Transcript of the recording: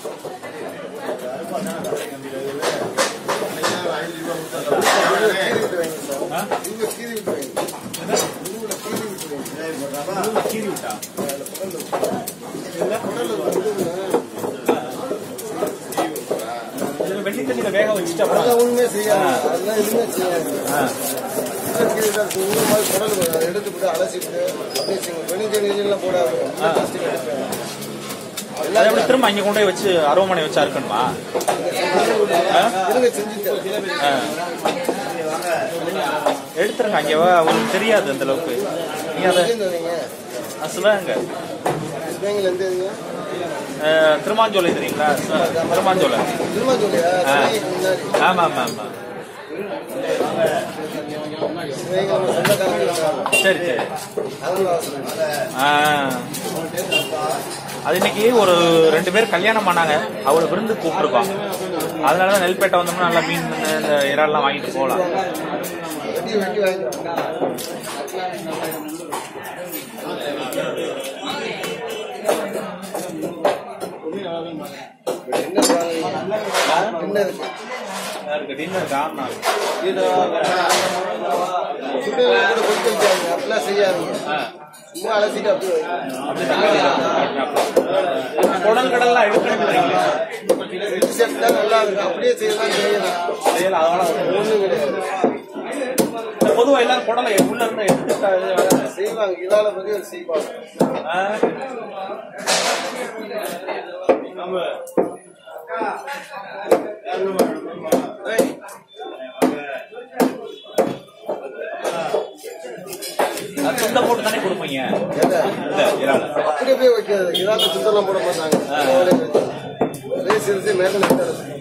கீறி விட்டா இதுல வெள்ளி தண்ணியில வேக வச்சுட்டு அப்புறம் அதெல்லாம் ஒண்ணுமே செய்யாது அதெல்லாம் எதுவுமே செய்யாது ஆ. ஊர் மாதிரி குடல் வரும். எடுத்து விட்டு அலசிட்டு அப்படியே செய்யணும் வெணி தண்ணியெல்லாம் போடாது பிளாஸ்டிக் எடுப்பேன் அதை எப்படி திரும்ப அங்க கொண்டு போய் வச்சு அருவமனை வச்சா இருக்கணுமா இருங்க செஞ்சுட்டு ஆ. எடுத்துருங்க அங்க வா, அவங்களுக்கு தெரியாது அந்த அளவுக்கு நீங்க அதை எங்கேருந்து வரீங்க ஆ, சிவகங்கை சிவகங்கையில இருந்து வரீங்க ஆ, திருமாஞ்சோலை தெரியுங்களா சிவ- திருமாஞ்சோலை திருமாஞ்சோலையா சிவகங்கைக்கு முன்னாடி ஆமா ஆமா ஆமா சிவகங்கை நம்ம சொந்தக்காரங்க இருக்காங்க. சரி சரி அவங்க வாசல். ஆ. அது இன்னைக்கு ஒரு ரெண்டு பேர் கல்யாணம் பண்ணாங்க அவளை விருந்து கூப்பிட்டுருக்கோம் அதனாலதான் நெல்பேட்டை வந்தோம்னா நல்லா மீன் இந்த இறால்லாம் வாங்கிட்டு போகலாம் வெட்டி வெட்டி வாங்கிக்கலாம் என்ன வாங்குறீங்க? என்ன இருக்கு யாருக்கு டின்னர் காரணம் சுடு கூட கொதிக்க வைக்காதீங்க அப்படிலாம் செய்யாதீங்க சும்மா அலசிட்டு அப்படியே வைங்க. குடல் கடல்லாம் எடுக்கணும் வெட்டி சாப்பிட்டா நல்லா இருக்கும் அப்படியே செய்யலாம் செய்யலாம் ஒண்ணும் கிடையாது பொதுவா எல்லாரும் குடலை உள்ள இருந்து எடுத்து செய்வாங்க இதால பத்தி செய்வாங்க ஆ. அது சுண்ட போட்டு தானே கொடுப்பீங்க எதை? இல்ல இறால் அப்படியே போய் வைக்கிறது இதால சுத்தம்லாம் போட மாட்டாங்க அதே சிறுசு மேலே